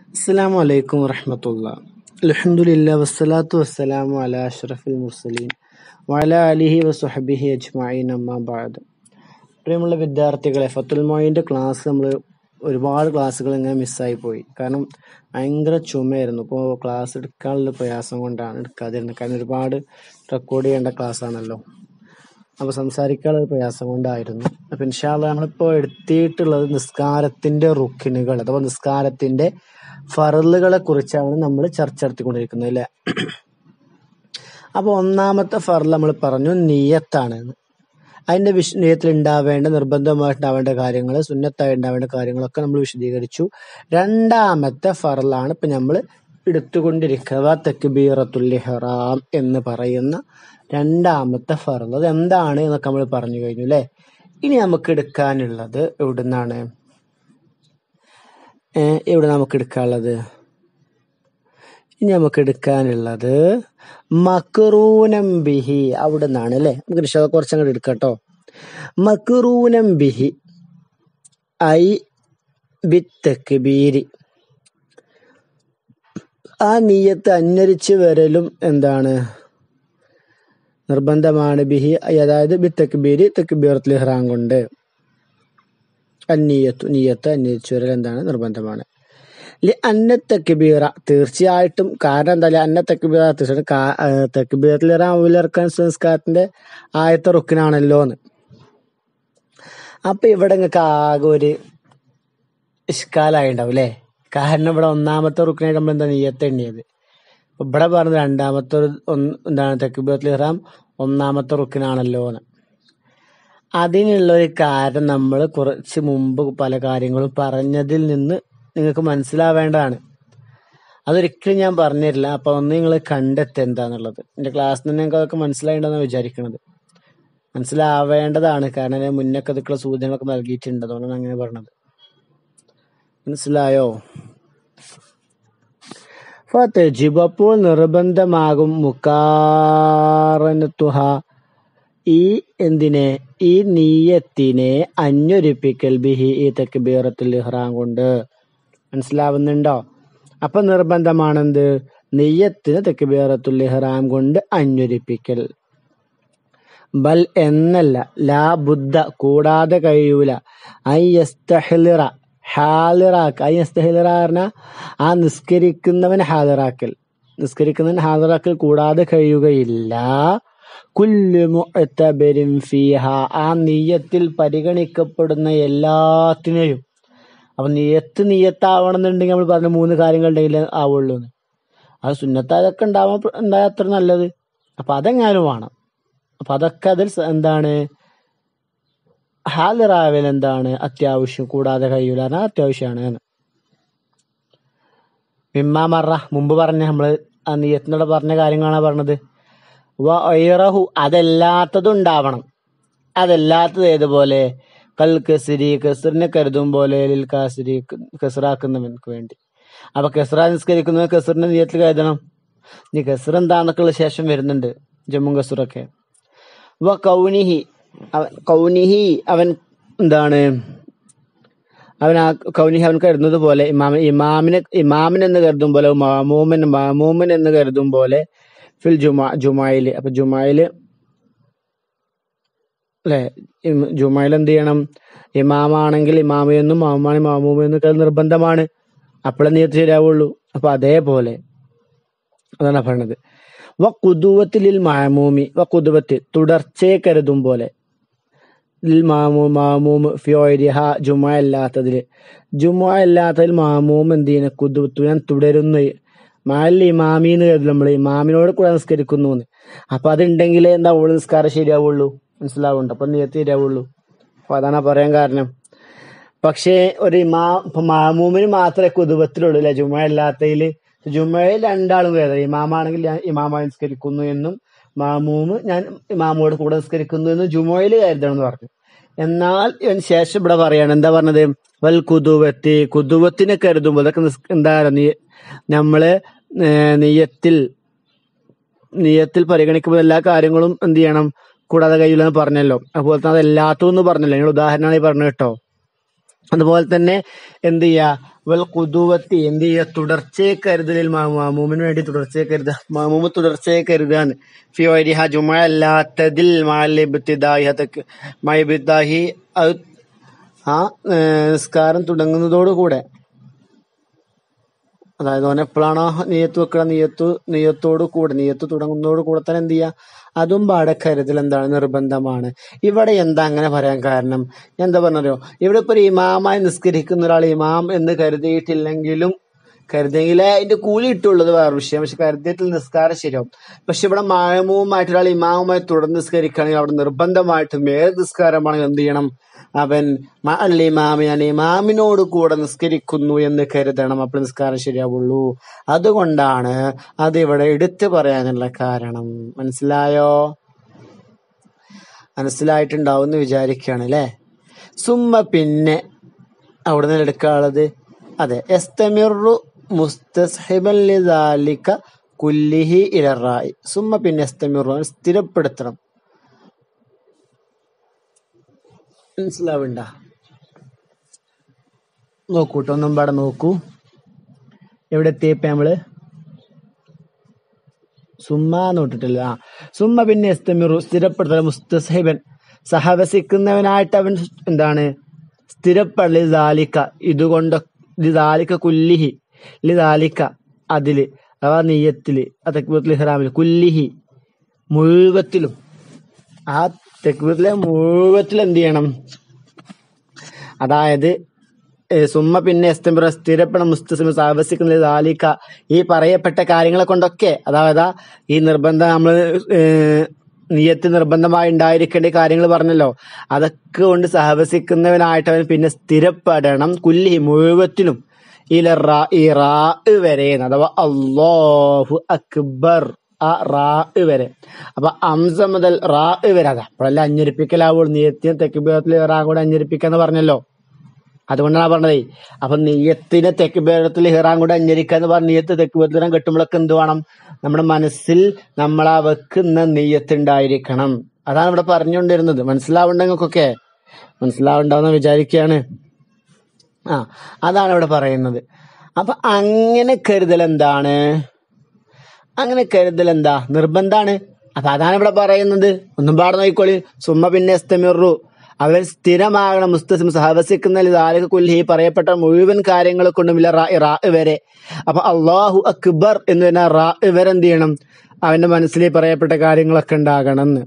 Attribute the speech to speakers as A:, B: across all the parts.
A: അസ്സലാമു അലൈക്കും വറഹമത്തുള്ള അൽഹംദുലില്ലാ വസ്സലാത്തു വസ്സലാമു അലാ അഷ്റഫിൽ മുർസലീൻ വഅല അലിഹി വസുഹബിഹി അജ്മഈൻ അമ്മാ ബഅദ് പ്രിയമുള്ള വിദ്യാർത്ഥികളെ ഫത്തുൽ മോയിൻ്റെ ക്ലാസ് നമ്മൾ ഒരുപാട് ക്ലാസ്സുകൾ ഇങ്ങനെ മിസ്സായി പോയി കാരണം ഭയങ്കര ചുമയായിരുന്നു ഇപ്പോൾ ക്ലാസ് എടുക്കാനുള്ള പ്രയാസം കൊണ്ടാണ് എടുക്കാതിരുന്നത് കാരണം ഒരുപാട് റെക്കോർഡ് ചെയ്യേണ്ട ക്ലാസ് ആണല്ലോ അപ്പോൾ സംസാരിക്കാനുള്ള ഒരു പ്രയാസം കൊണ്ടായിരുന്നു അപ്പോൾ ഇൻഷാല്ല നമ്മളിപ്പോൾ എടുത്തിട്ടുള്ളത് നിസ്കാരത്തിന്റെ റുക്കിനുകൾ അഥവാ നിസ്കാരത്തിന്റെ ഫറലുകളെ കുറിച്ചാണ് നമ്മൾ ചർച്ച നടത്തിക്കൊണ്ടിരിക്കുന്നത് അല്ലേ അപ്പോൾ ഒന്നാമത്തെ ഫറൽ നമ്മൾ പറഞ്ഞു നീയത്താണ് എന്ന്. അതിന്റെ വിശ നീയത്തിൽ ഉണ്ടാവേണ്ട നിർബന്ധമായിട്ട് ഉണ്ടാവേണ്ട കാര്യങ്ങൾ സുന്നത്തായി ഉണ്ടാവേണ്ട കാര്യങ്ങളൊക്കെ നമ്മൾ വിശദീകരിച്ചു രണ്ടാമത്തെ ഫറലാണ് ഇപ്പൊ നമ്മൾ എടുത്തുകൊണ്ടിരിക്കുക തക്ബീറത്തുൽ ഇഹ്റാം എന്ന് പറയുന്ന രണ്ടാമത്തെ ഫറൽ അത് എന്താണ് എന്നൊക്കെ നമ്മൾ പറഞ്ഞു കഴിഞ്ഞു അല്ലേ ഇനി നമുക്ക് എടുക്കാനുള്ളത് എവിടുന്നാണ് ഏഹ് എവിടെ നമുക്ക് എടുക്കാനുള്ളത് ഇനി നമുക്ക് എടുക്കാനുള്ളത് മക്റൂനം ബിഹി അവിടെ നിന്നാണ് അല്ലെ നമുക്ക് നിഷാദ കുറച്ചങ്ങോട്ട് എടുക്കട്ടോ മക്റൂനം ബിഹി ഐ ബിത്തക്ബീരി ആ നീയത്ത് അന്വരിച്ച് വരലും എന്താണ് നിർബന്ധമാണ് ബിഹി അതായത് ബി തക്ബീരി തക്ബീറത്തുൽ ഇഹ്റാം കൊണ്ട് അന്നീയത്തു നീയത്ത് അന്വരിച്ച് വരൽ എന്താണ് നിർബന്ധമാണ് ലി അന്ന തക്ബീറ തീർച്ചയായിട്ടും കാരണം എന്താ പറയുക അന്ന തക്ബീറ തീർച്ചയായിട്ടും തക്ബീറത്തിൽ ഇറാൻ സംസ്കാരത്തിന്റെ ആയത്തെ റുക്കിനാണല്ലോ എന്ന് അപ്പൊ ഇവിടെ നിങ്ങൾക്ക് ആകെ ഒരു ഇഷ്കാലായി ഉണ്ടാവും അല്ലേ കാരണം ഇവിടെ ഒന്നാമത്തെ റുക്കിനായിട്ട് നമ്മൾ എന്താ നീയത്ത് എണ്ണിയത് ഇപ്പൊ ഇവിടെ പറഞ്ഞത് രണ്ടാമത്തെ ഒരു ഒന്ന് എന്താണ് തക്ബീറത്തിൽ ഇറാം ഒന്നാമത്തെ റുക്കിനാണല്ലോ എന്ന് അതിനുള്ള ഒരു കാരണം നമ്മൾ കുറച്ച് മുമ്പ് പല കാര്യങ്ങളും പറഞ്ഞതിൽ നിന്ന് നിങ്ങൾക്ക് മനസ്സിലാവേണ്ടതാണ് അതൊരിക്കലും ഞാൻ പറഞ്ഞുതരില്ല അപ്പൊ ഒന്ന് നിങ്ങൾ കണ്ടെത്തുക എന്താന്നുള്ളത് എന്റെ ക്ലാസ്സിൽ നിന്ന് നിങ്ങൾക്ക് അതൊക്കെ മനസ്സിലായിട്ടുണ്ടെന്ന് വിചാരിക്കണത് മനസ്സിലാവേണ്ടതാണ് കാരണം ഞാൻ മുന്നൊക്കെ അതൊക്കെയുള്ള സൂചനകളൊക്കെ നൽകിയിട്ടുണ്ട് അതുകൊണ്ടാണ് അങ്ങനെ പറഞ്ഞത് മനസ്സിലായോ ഫതജിബ് അപ്പോൾ നിർബന്ധമാകും മുക്കാറനത്തുഹ ഈ എന്തിനെ ഈ നീയത്തിനെ അന്വരിപ്പിക്കൽ ബിഹി ഈ തക്ബീറത്തുൽ ഇഹ്റാം കൊണ്ട് മനസ്സിലാവുന്നുണ്ടോ അപ്പൊ നിർബന്ധമാണെന്ത് നെയ്യത്തിന് തക്ബീറത്തുൽ ഇഹ്റാം കൊണ്ട് അന്വരിപ്പിക്കൽ ബൽ എന്നല്ല ലാ ബുദ്ധ കൂടാതെ കഴിയൂല അയ്യസ്തഹിലിറ ഹാലിറാക്ക് അയ്യസ്തഹിലിറ പറഞ്ഞാൽ ആ നിസ്കരിക്കുന്നവൻ ഹാലിറാക്കൽ നിസ്കരിക്കുന്നവൻ ഹാലിറാക്കൽ കൂടാതെ കഴിയുകയില്ല കുല്ലു മുഅ്തബരിൻ ഫീഹ ആ നീയത്തിൽ പരിഗണിക്കപ്പെടുന്ന എല്ലാത്തിനെയും അപ്പൊ നീയത്ത് നീയത്താവണമെന്നുണ്ടെങ്കിൽ നമ്മൾ പറഞ്ഞ മൂന്ന് കാര്യങ്ങൾ ഉണ്ടെങ്കിൽ ആവുള്ളൂ എന്ന് അത് സുന്നത്തായതൊക്കെ ഉണ്ടാവാൻ ഉണ്ടായ അത്ര നല്ലത് അപ്പൊ അതെങ്ങാനും വേണം അപ്പൊ അതൊക്കെ അതിൽ സ- എന്താണ് ഹാലിറാവൽ എന്താണ് അത്യാവശ്യം കൂടാതെ കഴിയൂല പറഞ്ഞാൽ അത്യാവശ്യമാണ് എന്ന് മിമ്മാ മറ മുമ്പ് പറഞ്ഞ നമ്മള് ആ നീയത്തിനോട് പറഞ്ഞ കാര്യങ്ങളാണ് പറഞ്ഞത് വൈറഹു അതല്ലാത്തതും ഉണ്ടാവണം അതല്ലാത്തത് ഏതുപോലെ കൽ കസിരി കസറിനെ കരുതും പോലെ ലിൽ കാസിരി കസറാക്കുന്നവർക്ക് വേണ്ടി അപ്പൊ കസറ നിസ്കരിക്കുന്നവൻ കസറിന്റെ നീയത്തിൽ കരുതണം നീ കസർ എന്താന്നൊക്കെയുള്ള ശേഷം വരുന്നുണ്ട് ജമ്മു കസറൊക്കെ വ കൗനിഹി അവൻ കൗനിഹി അവൻ എന്താണ് അവൻ ആ കൗനിഹി അവൻ കരുതുന്നത് പോലെ ഇമാമ ഇമാമിനെ ഇമാമിൻ എന്ന് കരുതും പോലെ മാമൂമൻ മാമൂമൻ എന്ന് കരുതും പോലെ ഫിൽ ജുമാ ജുമായില് അപ്പൊ ജുമായില് അല്ലെ ജുമായിൽ എന്ത് ചെയ്യണം ഇമാമാണെങ്കിൽ ഇമാമയെന്നും മാമാണി മാമൂമെന്നും ഒക്കെ നിർബന്ധമാണ് അപ്പോഴേ നീയത്ത് ശരിയാവുള്ളൂ അപ്പൊ അതേപോലെ അതാണ് പറഞ്ഞത് വ കുതുവത്തിലിൽ മാമൂമി വ കുതുവത്ത് തുടർച്ചയെ കരുതും പോലെ ലിൽ മാമൂ മാമൂമ് ഫിയോരിഹ ജുമ അല്ലാത്തതില് ജുമ അല്ലാത്തതിൽ മാമൂം എന്ത് ചെയ്യുന്ന കുതുവത്തു ഞാൻ തുടരുന്നു മാലിൽ ഇമാമി എന്ന് കരുതും നമ്മൾ ഇമാമിനോട് കൂടെ നിസ്കരിക്കുന്നു എന്ന് അപ്പൊ അതുണ്ടെങ്കിലേ എന്താ ഓള് നിസ്കാരം ശരിയാവുള്ളൂ മനസ്സിലാവുന്നുണ്ട് അപ്പൊ നീയത്ത് ശരിയാവുള്ളൂ അപ്പൊ അതാണ് പറയാൻ കാരണം പക്ഷേ ഒരു ഇമാ ഇപ്പൊ മാമൂമിന് മാത്രമേ കുതുബത്തിലുള്ളൂ അല്ലെ ജുമ അല്ലാത്തതില് ജുമയിൽ രണ്ടാളും കരുതണം ഇമാമാണെങ്കിൽ ഞാൻ ഇമാമായി നിസ്കരിക്കുന്നു എന്നും മാമൂമ് ഞാൻ ഇമാമോട് കൂടെ നിസ്കരിക്കുന്നു എന്നും ജുമയിൽ കരുതണം എന്ന് പറഞ്ഞു എന്നാൽ ഇതിന് ശേഷം ഇവിടെ പറയാണ് എന്താ പറഞ്ഞത് വൽ കുതുവത്തി കുതുവത്തിനെ കരുതുമ്പോൾ അതൊക്കെ നിസ്- എന്താ പറയാ, നീ നമ്മള് ഏഹ് നീയത്തിൽ നീയത്തിൽ പരിഗണിക്കുമ്പോൾ എല്ലാ കാര്യങ്ങളും എന്ത് ചെയ്യണം കൂടാതെ കഴിയില്ലെന്ന് പറഞ്ഞല്ലോ അതുപോലെ തന്നെ അത് എല്ലാത്തും എന്ന് പറഞ്ഞല്ലോ നിങ്ങൾ ഉദാഹരണമാണ് ഈ പറഞ്ഞത് കേട്ടോ അതുപോലെ തന്നെ എന്ത് ചെയ്യാ വൽ കുതുവത്തി എന്ത് ചെയ്യുക തുടർച്ചയെ കരുതലിൽ മാ- മാമൂമിന് വേണ്ടി തുടർച്ചയെ കരുതുക മാമൂമ് തുടർച്ചയെ കരുതാൻ ഫിയോരിഹ ജുമ അല്ലാത്തതിൽ മാലിബിത്തിദാഹി മൈബിദ്ദാഹി അത് ആ ഏ, നിസ്കാരം തുടങ്ങുന്നതോടുകൂടെ അതായത് ഓൻ എപ്പോഴാണോ നെയ്യത്ത് വെക്കുക നെയ്യത്ത് നെയ്യത്തോട് കൂടെ നെയ്യത്ത് തുടങ്ങുന്നതോട് കൂടെ തന്നെ എന്ത് ചെയ്യുക അതും പാടെ കരുതൽ എന്താണ് നിർബന്ധമാണ് ഇവിടെ എന്താ അങ്ങനെ പറയാൻ കാരണം ഞാൻ എന്താ പറഞ്ഞോ ഇവിടെ ഇപ്പൊ ഒരു ഇമാമായി നിസ്കരിക്കുന്ന ഒരാൾ ഇമാം എന്ന് കരുതിയിട്ടില്ലെങ്കിലും കരുതിയെങ്കിലേ അതിന്റെ കൂലി കിട്ടുള്ളത് വേറെ വിഷയം പക്ഷെ കരുതിയത്തിൽ നിസ്കാരം ശരിയാവും പക്ഷെ ഇവിടെ മായമുമായിട്ട് ഒരാൾ ഇമാമുമായി തുടർന്ന് നിസ്കരിക്കുകയാണെങ്കിൽ അവിടെ നിർബന്ധമായിട്ടും ഏത് നിസ്കാരമാണെങ്കിൽ എന്ത് ചെയ്യണം അവൻ അല്ല ഇമാമി ഞാൻ ഇമാമിനോട് കൂടെ നിസ്കരിക്കുന്നു എന്ന് കരുതണം അപ്പോൾ നിസ്കാരം ശരിയാവുള്ളൂ അതുകൊണ്ടാണ് അത് ഇവിടെ എടുത്തു പറയാനുള്ള കാരണം മനസ്സിലായോ മനസ്സിലായിട്ടുണ്ടാവും എന്ന് വിചാരിക്കുകയാണ് അല്ലേ സുമ്മ പിന്നെ അവിടെ നിന്ന് എടുക്കാനുള്ളത് അതെ എസ്തമിറു മുസ്തസ്ഹിബൻ ലിദാലിക കുല്ലിഹി ഇലറായി സുമ്മ പിന്നെ എസ്തമിറു അവൻ സ്ഥിരപ്പെടുത്തണം മനസ്സിലാവണ്ട നോക്കൂട്ടോ ഒന്നും പാടെ നോക്കൂ എവിടെ എത്തിയപ്പോ നമ്മള് സുമ്മ നോട്ടിട്ടില്ല ആ സുമ്മ പിന്നെ എസ്തമിറു സ്ഥിരപ്പെടുത്തൽ മുസ്തസ്ഹിബൻ സഹവസിക്കുന്നവനായിട്ട് അവൻ എന്താണ് സ്ഥിരപ്പെടൽ ലിദാലിക്ക ഇതുകൊണ്ട് ലിദാലിക്ക കുല്ലിഹി ലിദാലിക്ക അതില് അഥവാ നെയ്യത്തില് ആ തെക്കുബത്തിൽ ഇഹ്റാമിൽ കുല്ലിഹി മുഴുവത്തിലും ആ തെക്കുബത്തിലെ മുഴുവത്തിൽ എന്ത് ചെയ്യണം അതായത് ഏ, സുമ്മ പിന്നെ എസ്തംബിറ സ്ഥിരപ്പെടണം മുസ്തസിം സാഹസിക്കുന്നത് ദാലിക്ക ഈ പറയപ്പെട്ട കാര്യങ്ങളെ കൊണ്ടൊക്കെ അതായത് ആ ഈ നിർബന്ധം നമ്മൾ നിയത്ത് നിർബന്ധമായി ഉണ്ടായിരിക്കേണ്ട കാര്യങ്ങൾ പറഞ്ഞല്ലോ അതൊക്കെ കൊണ്ട് സഹവസിക്കുന്നവനായിട്ട് അവൻ പിന്നെ സ്ഥിരപ്പെടണം കുല്ലി മുഴുവത്തിലും ഇല റാ ഈ റാ വരെ അഥവാ അള്ളാഹു അക്ബർ ആ റാ വരെ അപ്പൊ അംസ മുതൽ റാ വരെ അതാ അപ്പോഴല്ലേ അഞ്ഞിരിപ്പിക്കലാവുള്ളൂ നിയത്തിനും തെക്കുബേരത്തിൽ റാ കൂടെ അഞ്ഞിരിപ്പിക്കാന്ന് പറഞ്ഞല്ലോ അതുകൊണ്ടാണ് പറഞ്ഞത് അപ്പൊ നെയ്യത്തിന് തെക്കുബേരത്തിൽ ഹിറാൻ കൂടെ അഞ്ഞരിക്കുക എന്ന് പറഞ്ഞ നെയ്യത്ത് തെക്കുബേരത്തിനും കെട്ടുമ്പോഴൊക്കെ എന്ത് വേണം നമ്മുടെ മനസ്സിൽ നമ്മൾ ആ വെക്കുന്ന നെയ്യത്ത് ഉണ്ടായിരിക്കണം അതാണ് ഇവിടെ പറഞ്ഞുകൊണ്ടിരുന്നത് മനസ്സിലാവുണ്ടെങ്കിൽക്കൊക്കെ മനസ്സിലാവുണ്ടാവുന്ന വിചാരിക്കുകയാണ് ആ അതാണ് ഇവിടെ പറയുന്നത് അപ്പൊ അങ്ങനെ കരുതൽ എന്താണ് അങ്ങനെ കരുതൽ എന്താ നിർബന്ധാണ് അപ്പൊ അതാണ് ഇവിടെ പറയുന്നത് ഒന്നും പാടെ നോക്കിക്കോളി സുമ്മ പിന്നെ എസ്തമിറു അവൻ സ്ഥിരമാകണം മുസ്തസിം സഹവസിക്കുന്ന ആലക കൊല്ലി ഈ പറയപ്പെട്ട മുഴുവൻ കാര്യങ്ങളെ കൊണ്ടും ഇല്ല റാ റാ വരെ അപ്പൊ അള്ളാഹു അക്ബർ എന്ന് പറഞ്ഞാൽ റാ വരെ എന്ത് ചെയ്യണം അവന്റെ മനസ്സിൽ ഈ പറയപ്പെട്ട കാര്യങ്ങളൊക്കെ ഉണ്ടാകണം എന്ന്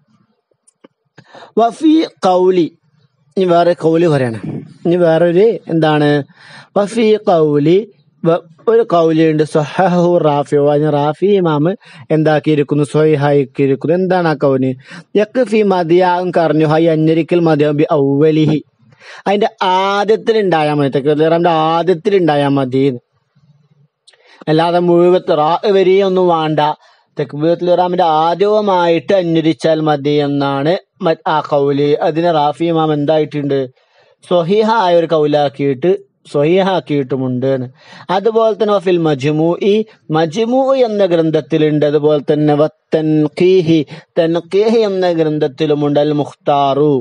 A: വഫി കൗലി ഇനി വേറെ കൗലി പറയണം ഇനി വേറൊരു എന്താണ് വഫി കൗലി വ- ഒരു കൗലിയുണ്ട് സൊഹഹു റാഫിയോ അതിന് റാഫി ഇമാമ് എന്താക്കിയിരിക്കുന്നു സ്വഹിഹാക്കിയിരിക്കുന്നു എന്താണ് ആ കൗന് യക്ഫി മതിയാകും കറഞ്ഞു ഹൈ അഞ്ഞരിക്കൽ മതിയാകും ബി ഔവലിഹി അതിന്റെ ആദ്യത്തിൽ ഉണ്ടായാൽ മതി തെക്കറിന്റെ ആദ്യത്തിൽ ഉണ്ടായാൽ മതി അല്ലാതെ മുഴുവത്ത് റാ വരെയും ഒന്നും വേണ്ട തെക്ബീറത്തുൽ ഇറാമിന്റെ ആദ്യവുമായിട്ട് അന്വരിച്ചാൽ മതി എന്നാണ് മ- ആ കൗല് അതിന് റാഫി ഇമാം എന്തായിട്ടുണ്ട് സ്വഹീഹായ ഒരു കൗലാക്കിയിട്ട് സ്വഹീഹാക്കിയിട്ടുമുണ്ട് എന്ന്. അതുപോലെ തന്നെ വഫിൽ മജ്മു ഈ മജ്മു എന്ന ഗ്രന്ഥത്തിലുണ്ട് അതുപോലെ തന്നെ വത്തൻഖീഹി തൻഖീഹി എന്ന ഗ്രന്ഥത്തിലുമുണ്ട് അൽ മുഖ്താറു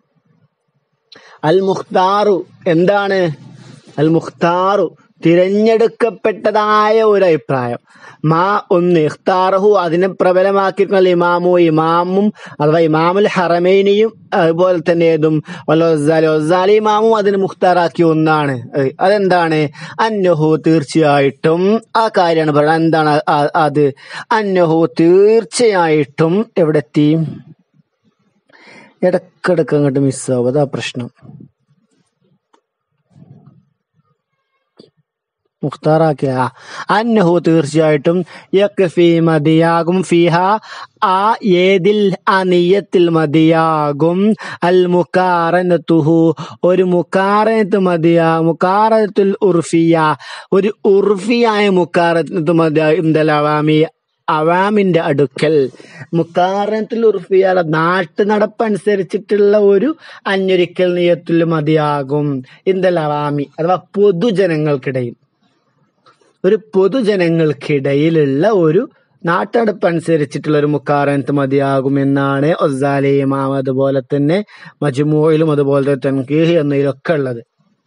A: അൽ മുഖ്താറു എന്താണ് അൽ മുഖ്താറു തിരഞ്ഞെടുക്കപ്പെട്ടതായ ഒരു അഭിപ്രായം മാ ഒന്ന് ഇഖ്താറഹു അതിനെ പ്രബലമാക്കിയിട്ടുള്ള ഇമാമു ഇമാമും അഥവാ ഇമാമുൽ ഹറമൈനിയും അതുപോലെ തന്നെ ഏതും ഒസാലി ഒസാലി ഇമാമും അതിന് മുഖ്താറാക്കിയ ഒന്നാണ് അത് അതെന്താണ് അന്നഹു തീർച്ചയായിട്ടും ആ കാര്യമാണ് പറയുന്നത് എന്താണ് ആ- അത് അന്നഹു തീർച്ചയായിട്ടും എവിടെ എത്തി ഇടക്കിടക്ക് അങ്ങോട്ട് മിസ്സാവും അതാ പ്രശ്നം മുഖ്താറാക്കിയ അന്നഹു തീർച്ചയായിട്ടും യക്ഫി മതിയാകും ഫിഹ ആ ഏതിൽ ആ നെയ്യത്തിൽ മതിയാകും അൽ മുക്കാറനത്തുഹു ഒരു മുക്കാറനത്ത് മതിയാ മുക്കാറത്തുൽ ഉർഫിയ ഒരു ഉർഫിയായ മുക്കാറത്ത് മതിയാ അവാമി അവാമിന്റെ അടുക്കൽ മുക്കാറത്തിൽ ഉർഫിയാല നാട്ടു നടപ്പനുസരിച്ചിട്ടുള്ള ഒരു അഞ്ഞൊരിക്കൽ നീയത്തിൽ മതിയാകും ഇന്ദൽ അവാമി അഥവാ പൊതുജനങ്ങൾക്കിടയിൽ ഒരു പൊതുജനങ്ങൾക്കിടയിലുള്ള ഒരു നാട്ടടപ്പ് അനുസരിച്ചിട്ടുള്ള ഒരു മുക്കാറനത്ത് മതിയാകുമെന്നാണ് ഒസാലി ഇമാം അതുപോലെ തന്നെ മജ്മൂയിലും അതുപോലെ തന്നെ തൻകീഹ് എന്നതിലൊക്കെ ഉള്ളത്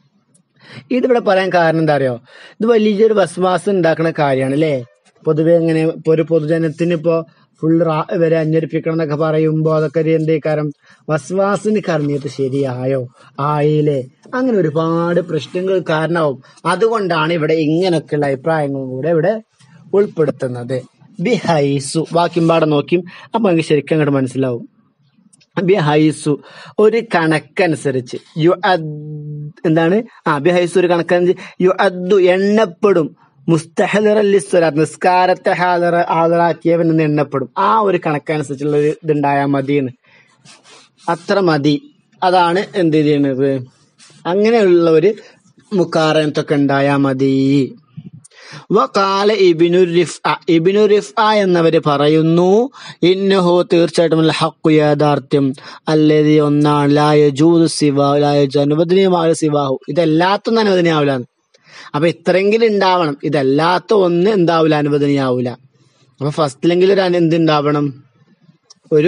A: ഇതിവിടെ പറയാൻ കാരണം എന്താ അറിയോ ഇത് വലിയൊരു വസ്വാസം ഉണ്ടാക്കുന്ന കാര്യമാണ് അല്ലേ പൊതുവെ ഇങ്ങനെ ഇപ്പൊ ഒരു പൊതുജനത്തിന് ഇപ്പോ ഫുൾ ഇവരെ അന്വരിപ്പിക്കണം എന്നൊക്കെ പറയുമ്പോ അതൊക്കെ ഒരു എന്തേ കാരണം വസ്വാസിന് കറങ്ങിയിട്ട് ശരിയായോ ആയില്ലേ അങ്ങനെ ഒരുപാട് പ്രശ്നങ്ങൾ കാരണമാവും അതുകൊണ്ടാണ് ഇവിടെ ഇങ്ങനെയൊക്കെയുള്ള അഭിപ്രായങ്ങളും കൂടെ ഇവിടെ ഉൾപ്പെടുത്തുന്നത് ബിഹൈസു ബാക്കിയും പാടെ നോക്കിയും അപ്പൊ നമുക്ക് ശരിക്കും അങ്ങോട്ട് മനസ്സിലാവും ബിഹൈസു ഒരു കണക്കനുസരിച്ച് യു അദ് എന്താണ് ആ ബിഹൈസു ഒരു കണക്കനുസരിച്ച് യു അദ്ദു എണ്ണപ്പെടും മുസ്തഹലിസ്വലാത്ത് നിസ്കാരത്തെ ഹാജറ ഹാജറാക്കിയവൻ എന്ന് എണ്ണപ്പെടും ആ ഒരു കണക്കനുസരിച്ചുള്ള ഒരു ഇതുണ്ടായാൽ മതിയെന്ന് അത്ര മതി അതാണ് എന്ത് ചെയ്യണത് അങ്ങനെയുള്ള ഒരു മുക്കാറത്തൊക്കെ ഉണ്ടായാൽ മതി വകാല ഇബിനു റിഫ് ഇബിനു റിഫ് എന്നവര് പറയുന്നു ഇന്നഹു തീർച്ചയായിട്ടും അൽ ഹഖു യാഥാർത്ഥ്യം അല്ലതി ഒന്നാണ് ലായ ജൂദ് സിവാ ലായ അനുവദനീയമായ സിവാഹു ഇതെല്ലാത്തൊന്നും അനുവദനീയാവില്ല അപ്പൊ ഇത്രയെങ്കിലും ഉണ്ടാവണം ഇതല്ലാത്ത ഒന്ന് എന്താവൂല അനുവദനീയാവൂല അപ്പൊ ഫസ്റ്റിലെങ്കിലും ഒരു അനു- എന്തുണ്ടാവണം ഒരു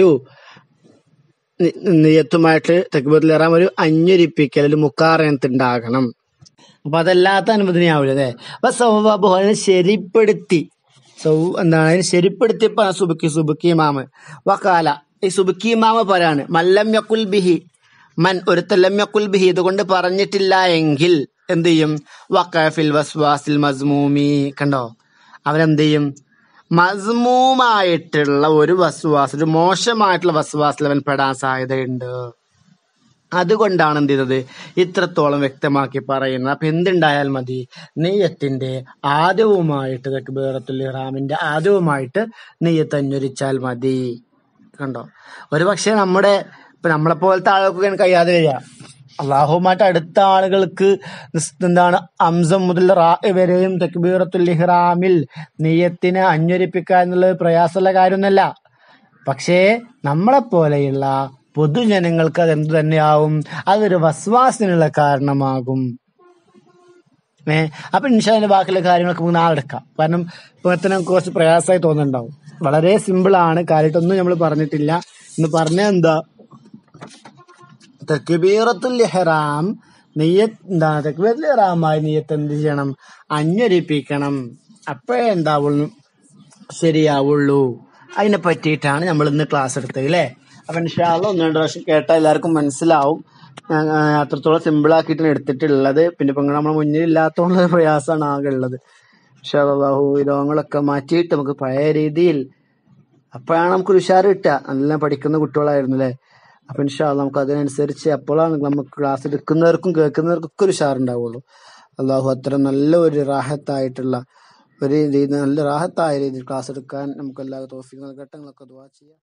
A: നി- നിയത്തുമായിട്ട് തെക്കുബത്തിൽ ഇറാൻ ഒരു അഞ്ഞൊരിപ്പിക്കൽ ഒരു മുക്കാറനത്ത് ഉണ്ടാകണം അപ്പൊ അതല്ലാത്ത അനുവദനീയാവില്ല അല്ലേ അപ്പൊ സൗവാബു അതിനെ ശരിപ്പെടുത്തി സൗ എന്താണ് അതിനെ ശരിപ്പെടുത്തിയപ്പോ സുബുക്കി സുബുക്കി മാമ് വക്കാല ഈ സുബുക്കി മാമ പറയാണ് മല്ലം യക്കുൽ ബിഹി മൻ ഒരുത്തല്ലം യക്കുൽ ബിഹി ഇതുകൊണ്ട് പറഞ്ഞിട്ടില്ല എങ്കിൽ എന്ത് ചെയ്യും വക്കഫിൽ വസ്വാസിൽ മസ്മൂമി കണ്ടോ അവരെന്ത് ചെയ്യും മസ്മൂമായിട്ടുള്ള ഒരു വസ്വാസ് ഒരു മോശമായിട്ടുള്ള വസ്വാസിൽ അവൻ പെടാൻ സാധ്യതയുണ്ട് അതുകൊണ്ടാണ് എന്ത് ചെയ്തത് ഇത്രത്തോളം വ്യക്തമാക്കി പറയുന്നത് അപ്പൊ എന്തുണ്ടായാൽ മതി നെയ്യത്തിന്റെ ആദ്യവുമായിട്ട് തക്ബീറത്തുൽ ഇഹ്റാമിന്റെ ആദ്യവുമായിട്ട് നെയ്യത്ത് അന്വരിച്ചാൽ മതി കണ്ടോ ഒരു പക്ഷെ നമ്മുടെ ഇപ്പൊ നമ്മളെ പോലത്തെ ആളുകൾക്ക് കഴിയാതെ വരിക അള്ളാഹുമായിട്ട് അടുത്ത ആളുകൾക്ക് നിസ് എന്താണ് അംസം മുതൽ റാ വരെയും തക്ബീറത്തുൽ ഇഹ്റാമിൽ നെയ്യത്തിനെ അന്വരിപ്പിക്കുക എന്നുള്ളത് പ്രയാസമുള്ള കാര്യമൊന്നുമല്ല പക്ഷേ നമ്മളെ പോലെയുള്ള പൊതുജനങ്ങൾക്ക് അത് എന്ത് തന്നെയാവും അതൊരു വസ്വാസിനുള്ള കാരണമാകും ഏ അപ്പൊ ഇൻഷാന്റെ ബാക്കിയുള്ള കാര്യങ്ങളൊക്കെ നമുക്ക് നാളെ എടുക്കാം കാരണം ഇപ്പൊ തന്നെ നമുക്ക് കുറച്ച് പ്രയാസമായി തോന്നുന്നുണ്ടാവും വളരെ സിമ്പിൾ ആണ് കാര്യമായിട്ടൊന്നും നമ്മൾ പറഞ്ഞിട്ടില്ല എന്ന് പറഞ്ഞ എന്താ തക്ബീറത്തുൽ ഇഹ്റാം നെയ്യത്ത് എന്താ തക്ബീറത്തുൽ ഇഹ്റാമായി നെയ്യത്ത് എന്ത് ചെയ്യണം അന്വരിപ്പിക്കണം അപ്പോഴേ എന്താവുള്ളൂ ശരിയാവുള്ളൂ അതിനെ പറ്റിയിട്ടാണ് നമ്മൾ ഇന്ന് ക്ലാസ് എടുത്തത് അല്ലേ അപ്പൊ ഇൻഷാല്ല ഒന്ന് രണ്ട് പ്രാവശ്യം കേട്ടാൽ എല്ലാവർക്കും മനസ്സിലാവും ഞാൻ, ആ, അത്രത്തോളം സിമ്പിൾ ആക്കിയിട്ടാണ് എടുത്തിട്ടുള്ളത് പിന്നെ ഇപ്പൊ നമ്മുടെ മുന്നിൽ ഇല്ലാത്തതുകൊണ്ടുള്ള പ്രയാസമാണ് ആകെ ഉള്ളത് ഇൻഷാല്ലാഹു ഈ രോഗങ്ങളൊക്കെ മാറ്റിയിട്ട് നമുക്ക് പഴയ രീതിയിൽ അപ്പോഴാണ് നമുക്ക് ഒരു ഉഷാറ് കിട്ടുക നല്ല പഠിക്കുന്ന കുട്ടികളായിരുന്നു അല്ലേ അപ്പൊ ഇൻഷാല്ല നമുക്ക് അതിനനുസരിച്ച് അപ്പോഴാണ് നമുക്ക് ക്ലാസ് എടുക്കുന്നവർക്കും കേൾക്കുന്നവർക്കും ഒക്കെ ഒരു ഉഷാറുണ്ടാവുള്ളൂ അള്ളാഹു അത്തരം നല്ല ഒരു റാഹത്തായിട്ടുള്ള ഒരു രീതി നല്ല റാഹത്തായ രീതിയിൽ ക്ലാസ് എടുക്കാൻ നമുക്ക് എല്ലാ തോഫിക്ക് നൽകട്ടെ നിങ്ങളൊക്കെ ദുവാ ചെയ്യാം